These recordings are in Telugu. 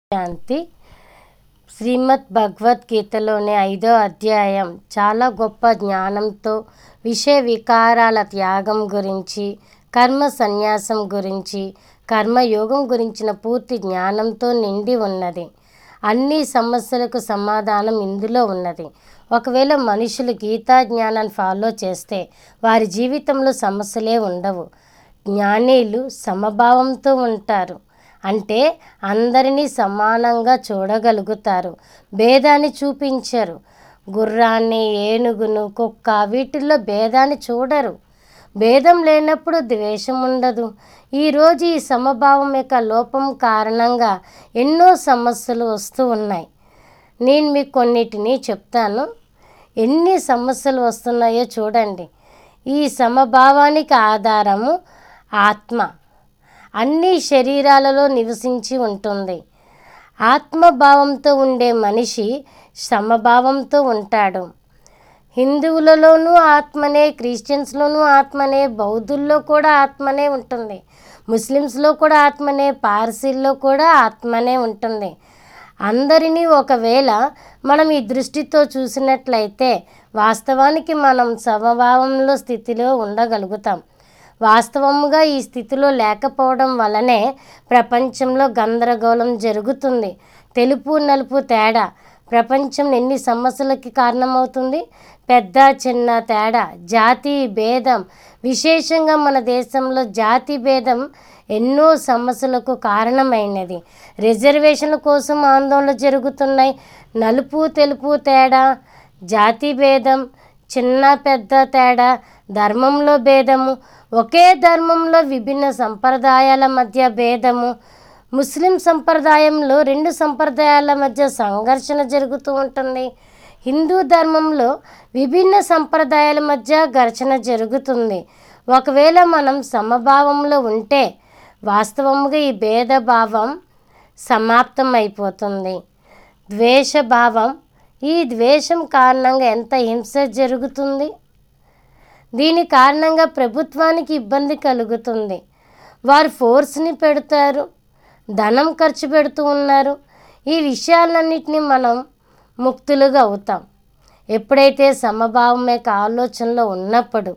శాంతి శ్రీమద్ భగవద్గీతలోని ఐదో అధ్యాయం చాలా గొప్ప జ్ఞానంతో విషయ వికారాల త్యాగం గురించి కర్మ సన్యాసం గురించి కర్మయోగం గురించిన పూర్తి జ్ఞానంతో నిండి ఉన్నది అన్ని సమస్యలకు సమాధానం ఇందులో ఉన్నది ఒకవేళ మనుషులు గీతా జ్ఞానాన్ని ఫాలో చేస్తే వారి జీవితంలో సమస్యలే ఉండవు జ్ఞానీలు సమభావంతో ఉంటారు అంటే అందరినీ సమానంగా చూడగలుగుతారు భేదాన్ని చూపించరు గుర్రాన్ని ఏనుగును కుక్క వీటిల్లో భేదాన్ని చూడరు భేదం లేనప్పుడు ద్వేషం ఉండదు ఈరోజు ఈ సమభావం యొక్క లోపం కారణంగా ఎన్నో సమస్యలు వస్తూ ఉన్నాయి నేను మీకు కొన్నిటిని చెప్తాను ఎన్ని సమస్యలు వస్తున్నాయో చూడండి ఈ సమభావానికి ఆధారము ఆత్మ అన్ని శరీరాలలో నివసించి ఉంటుంది ఆత్మభావంతో ఉండే మనిషి సమభావంతో ఉంటాడు హిందువులలోనూ ఆత్మనే క్రిస్టియన్స్లోనూ ఆత్మనే బౌద్ధుల్లో కూడా ఆత్మనే ఉంటుంది ముస్లిమ్స్లో కూడా ఆత్మనే పార్సీల్లో కూడా ఆత్మనే ఉంటుంది అందరినీ ఒకవేళ మనం ఈ దృష్టితో చూసినట్లయితే వాస్తవానికి మనం సమభావంలో స్థితిలో ఉండగలుగుతాం వాస్తవముగా ఈ స్థితిలో లేకపోవడం వల్లనే ప్రపంచంలో గందరగోళం జరుగుతుంది తెలుపు నలుపు తేడా ప్రపంచం ఎన్ని సమస్యలకి కారణమవుతుంది పెద్ద చిన్న తేడా జాతి భేదం విశేషంగా మన దేశంలో జాతి భేదం ఎన్నో సమస్యలకు కారణమైనది రిజర్వేషన్ల కోసం ఆందోళనలు జరుగుతున్నాయి నలుపు తెలుపు తేడా జాతి భేదం చిన్న పెద్ద తేడా ధర్మంలో భేదము ఒకే ధర్మంలో విభిన్న సంప్రదాయాల మధ్య భేదము ముస్లిం సంప్రదాయంలో రెండు సంప్రదాయాల మధ్య సంఘర్షణ జరుగుతూ ఉంటుంది హిందూ ధర్మంలో విభిన్న సంప్రదాయాల మధ్య ఘర్షణ జరుగుతుంది ఒకవేళ మనం సమభావంలో ఉంటే వాస్తవంగా ఈ భేదభావం సమాప్తం అయిపోతుంది ద్వేషభావం ఈ ద్వేషం కారణంగా ఎంత హింస జరుగుతుంది దీని కారణంగా ప్రభుత్వానికి ఇబ్బంది కలుగుతుంది వారు ఫోర్స్ని పెడతారు ధనం ఖర్చు పెడుతూ ఉన్నారు ఈ విషయాలన్నింటినీ మనం ముక్తులుగా అవుతాం ఎప్పుడైతే సమభావం యొక్క ఆలోచనలో ఉన్నప్పుడు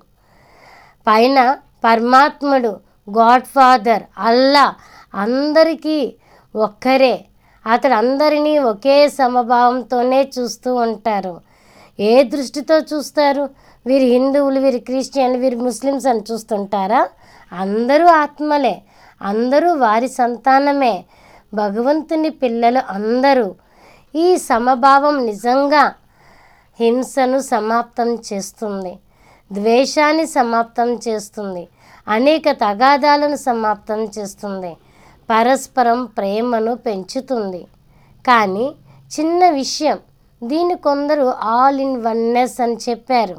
పైన పరమాత్ముడు గాడ్ ఫాదర్ అల్లా అందరికీ ఒక్కరే అతడు అందరినీ ఒకే సమభావంతోనే చూస్తూ ఉంటారు ఏ దృష్టితో చూస్తారు వీరు హిందువులు వీరు క్రిస్టియన్లు వీరు ముస్లిమ్స్ అని చూస్తుంటారా అందరూ ఆత్మలే అందరూ వారి సంతానమే భగవంతుని పిల్లలు అందరూ ఈ సమభావం నిజంగా హింసను సమాప్తం చేస్తుంది ద్వేషాన్ని సమాప్తం చేస్తుంది అనేక తగాదాలను సమాప్తం చేస్తుంది పరస్పరం ప్రేమను పెంచుతుంది కానీ చిన్న విషయం దీన్ని కొందరు ఆల్ ఇన్ వన్నెస్ అని చెప్పారు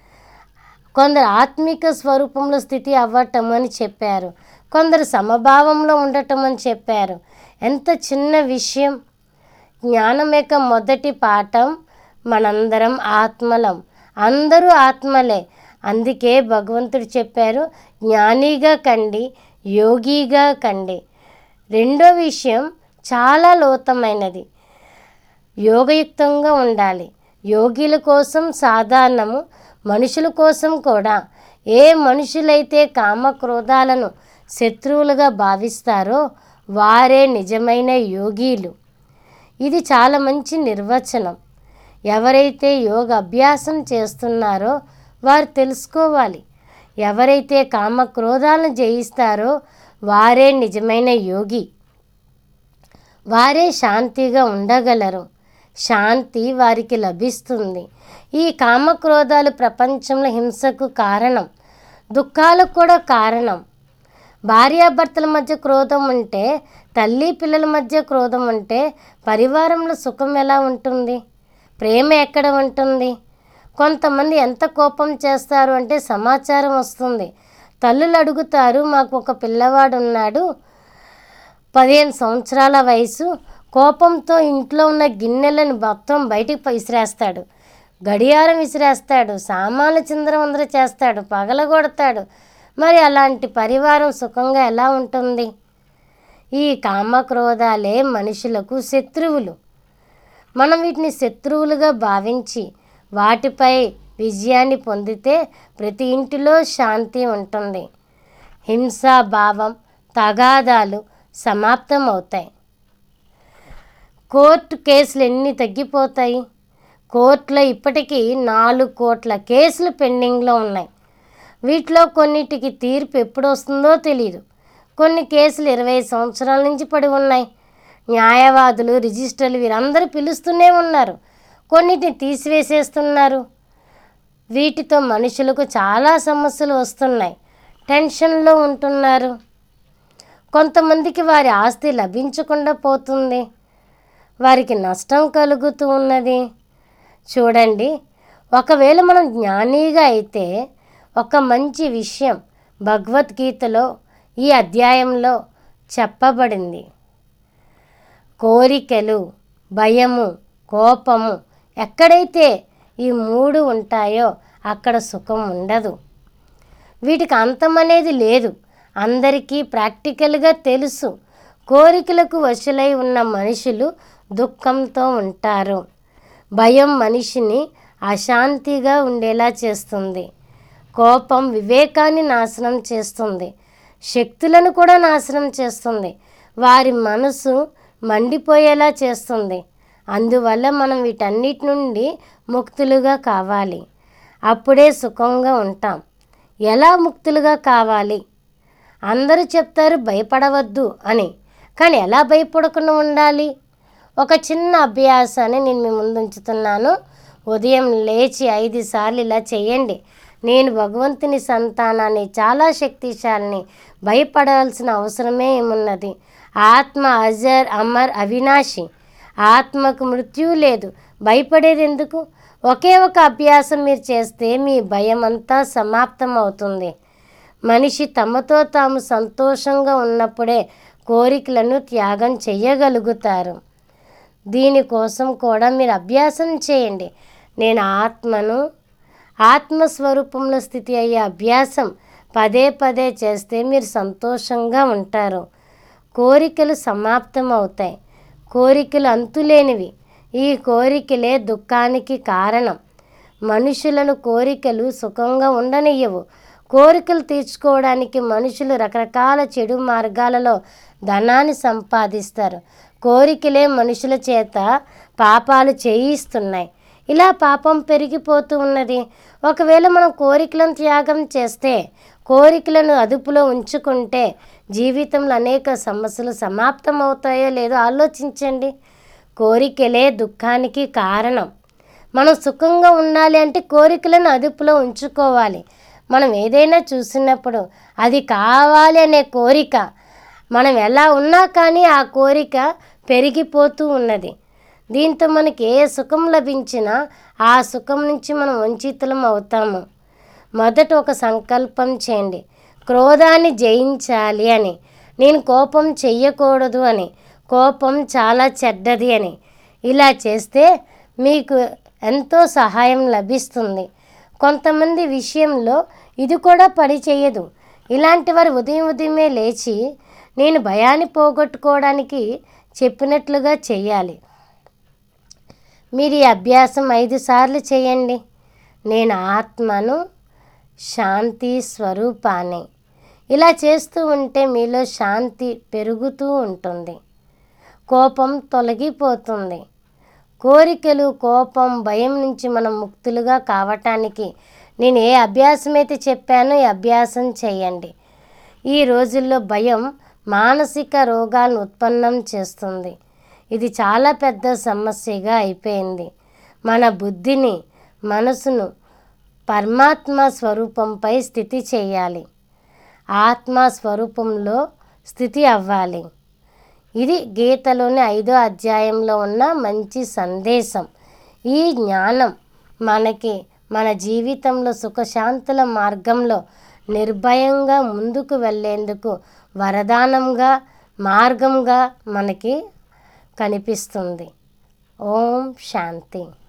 కొందరు ఆత్మిక స్వరూపంలో స్థితి అవ్వటం అని చెప్పారు కొందరు సమభావంలో ఉండటం అని చెప్పారు ఎంత చిన్న విషయం జ్ఞానం యొక్క మొదటి పాఠం మనందరం ఆత్మలం అందరూ ఆత్మలే అందుకే భగవంతుడు చెప్పారు జ్ఞానిగా కండి యోగిగా కండి రెండో విషయం చాలా లోతమైనది యోగయుక్తంగా ఉండాలి యోగిల కోసం సాధారణము మనుషుల కోసం కూడా ఏ మనుషులైతే కామక్రోధాలను శత్రువులుగా భావిస్తారో వారే నిజమైన యోగీలు ఇది చాలా మంచి నిర్వచనం ఎవరైతే యోగ అభ్యాసం చేస్తున్నారో వారు తెలుసుకోవాలి ఎవరైతే కామక్రోధాలను జయిస్తారో వారే నిజమైన యోగి వారే శాంతిగా ఉండగలరు శాంతి వారికి లభిస్తుంది ఈ కామక్రోధాలు ప్రపంచంలో హింసకు కారణం దుఃఖాలకు కూడా కారణం భార్యాభర్తల మధ్య క్రోధం ఉంటే తల్లి పిల్లల మధ్య క్రోధం ఉంటే పరివారంలో సుఖం ఎలా ఉంటుంది ప్రేమ ఎక్కడ ఉంటుంది కొంతమంది ఎంత కోపం చేస్తారు అంటే సమాచారం వస్తుంది తల్లులు అడుగుతారు మాకు ఒక పిల్లవాడు ఉన్నాడు పదిహేను సంవత్సరాల వయసు కోపంతో ఇంట్లో ఉన్న గిన్నెలను మొత్తం బయటికి విసిరేస్తాడు గడియారం విసిరేస్తాడు సామాన్లు చిందరవందర చేస్తాడు పగలగొడతాడు మరి అలాంటి పరివారం సుఖంగా ఎలా ఉంటుంది ఈ కామక్రోధాలే మనుషులకు శత్రువులు మనం వీటిని శత్రువులుగా భావించి వాటిపై విజయాన్ని పొందితే ప్రతి ఇంటిలో శాంతి ఉంటుంది హింసా భావం తగాదాలు సమాప్తం అవుతాయి కోర్టు కేసులు ఎన్ని తగ్గిపోతాయి కోర్టులో ఇప్పటికీ నాలుగు కోట్ల కేసులు పెండింగ్లో ఉన్నాయి వీటిలో కొన్నిటికి తీర్పు ఎప్పుడు వస్తుందో తెలియదు కొన్ని కేసులు ఇరవై సంవత్సరాల నుంచి పడి ఉన్నాయి న్యాయవాదులు రిజిస్టర్లు వీరందరూ పిలుస్తూనే ఉన్నారు కొన్నిటిని తీసివేసేస్తున్నారు వీటితో మనుషులకు చాలా సమస్యలు వస్తున్నాయి టెన్షన్లో ఉంటున్నారు కొంతమందికి వారి ఆస్తి లభించకుండా పోతుంది వారికి నష్టం కలుగుతూ ఉన్నది చూడండి ఒకవేళ మనం జ్ఞానిగా అయితే ఒక మంచి విషయం భగవద్గీతలో ఈ అధ్యాయంలో చెప్పబడింది కోరికలు భయము కోపము ఎక్కడైతే ఈ మూడు ఉంటాయో అక్కడ సుఖం ఉండదు వీటికి అంతం అనేది లేదు అందరికీ ప్రాక్టికల్గా తెలుసు కోరికలకు వశులై ఉన్న మనుషులు దుఃఖంతో ఉంటారు భయం మనిషిని అశాంతిగా ఉండేలా చేస్తుంది కోపం వివేకాన్ని నాశనం చేస్తుంది శక్తులను కూడా నాశనం చేస్తుంది వారి మనసు మండిపోయేలా చేస్తుంది అందువల్ల మనం వీటన్నిటి నుండి ముక్తులుగా కావాలి అప్పుడే సుఖంగా ఉంటాం ఎలా ముక్తులుగా కావాలి అందరూ చెప్తారు భయపడవద్దు అని కానీ ఎలా భయపడకుండా ఉండాలి ఒక చిన్న అభ్యాసాన్ని నేను మీ ముందు ఉంచుతున్నాను ఉదయం లేచి ఐదు సార్లు ఇలా చేయండి నేను భగవంతుని సంతానాన్ని చాలా శక్తిశాలిని భయపడాల్సిన అవసరమే ఏమున్నది ఆత్మ అజర్ అమర్ అవినాశి ఆత్మకు మృత్యువు లేదు భయపడేది ఎందుకు ఒకే ఒక అభ్యాసం మీరు చేస్తే మీ భయం అంతా సమాప్తం అవుతుంది మనిషి తమతో తాము సంతోషంగా ఉన్నప్పుడే కోరికలను త్యాగం చెయ్యగలుగుతారు దీనికోసం కూడా మీరు అభ్యాసం చేయండి నేను ఆత్మను ఆత్మస్వరూపంలో స్థితి అయ్యే అభ్యాసం పదే పదే చేస్తే మీరు సంతోషంగా ఉంటారు కోరికలు సమాప్తం అవుతాయి కోరికలు అంతులేనివి ఈ కోరికలే దుఃఖానికి కారణం మనుషులను కోరికలు సుఖంగా ఉండనియ్యవు కోరికలు తీర్చుకోవడానికి మనుషులు రకరకాల చెడు మార్గాలలో ధనాన్ని సంపాదిస్తారు కోరికలే మనుషుల చేత పాపాలు చేయిస్తున్నాయి ఇలా పాపం పెరిగిపోతూ ఉన్నది ఒకవేళ మనం కోరికలను త్యాగం చేస్తే కోరికలను అదుపులో ఉంచుకుంటే జీవితంలో అనేక సమస్యలు సమాప్తం అవుతాయో లేదో ఆలోచించండి కోరికలే దుఃఖానికి కారణం మనం సుఖంగా ఉండాలి అంటే కోరికలను అదుపులో ఉంచుకోవాలి మనం ఏదైనా చూసినప్పుడు అది కావాలి అనే కోరిక మనం ఎలా ఉన్నా కానీ ఆ కోరిక పెరిగిపోతూ ఉన్నది దీంతో మనకి ఏ సుఖం లభించినా ఆ సుఖం నుంచి మనం వంచితులం అవుతాము మొదట ఒక సంకల్పం చేయండి క్రోధాన్ని జయించాలి అని నేను కోపం చెయ్యకూడదు అని కోపం చాలా చెడ్డది అని ఇలా చేస్తే మీకు ఎంతో సహాయం లభిస్తుంది కొంతమంది విషయంలో ఇది కూడా పని చేయదు ఇలాంటి వారు ఉదయం ఉదయమే లేచి నేను భయాన్ని పోగొట్టుకోవడానికి చెప్పినట్లుగా చేయాలి మీరు ఈ అభ్యాసం ఐదు సార్లు చేయండి నేను ఆత్మను శాంతి స్వరూపాన్ని ఇలా చేస్తూ ఉంటే మీలో శాంతి పెరుగుతూ ఉంటుంది కోపం తొలగిపోతుంది కోరికలు కోపం భయం నుంచి మనం ముక్తులుగా కావటానికి నేను ఏ అభ్యాసం అయితే చెప్పానో ఈ అభ్యాసం చేయండి ఈ రోజుల్లో భయం మానసిక రోగాలను ఉత్పన్నం చేస్తుంది ఇది చాలా పెద్ద సమస్యగా అయిపోయింది మన బుద్ధిని మనసును పరమాత్మ స్వరూపంపై స్థితి చేయాలి ఆత్మ స్వరూపంలో స్థితి అవ్వాలి ఇది గీతలోని ఐదో అధ్యాయంలో ఉన్న మంచి సందేశం ఈ జ్ఞానం మనకి మన జీవితంలో సుఖశాంతుల మార్గంలో నిర్భయంగా ముందుకు వెళ్ళేందుకు వరదానంగా మార్గంగా మనకి కనిపిస్తుంది ఓం శాంతి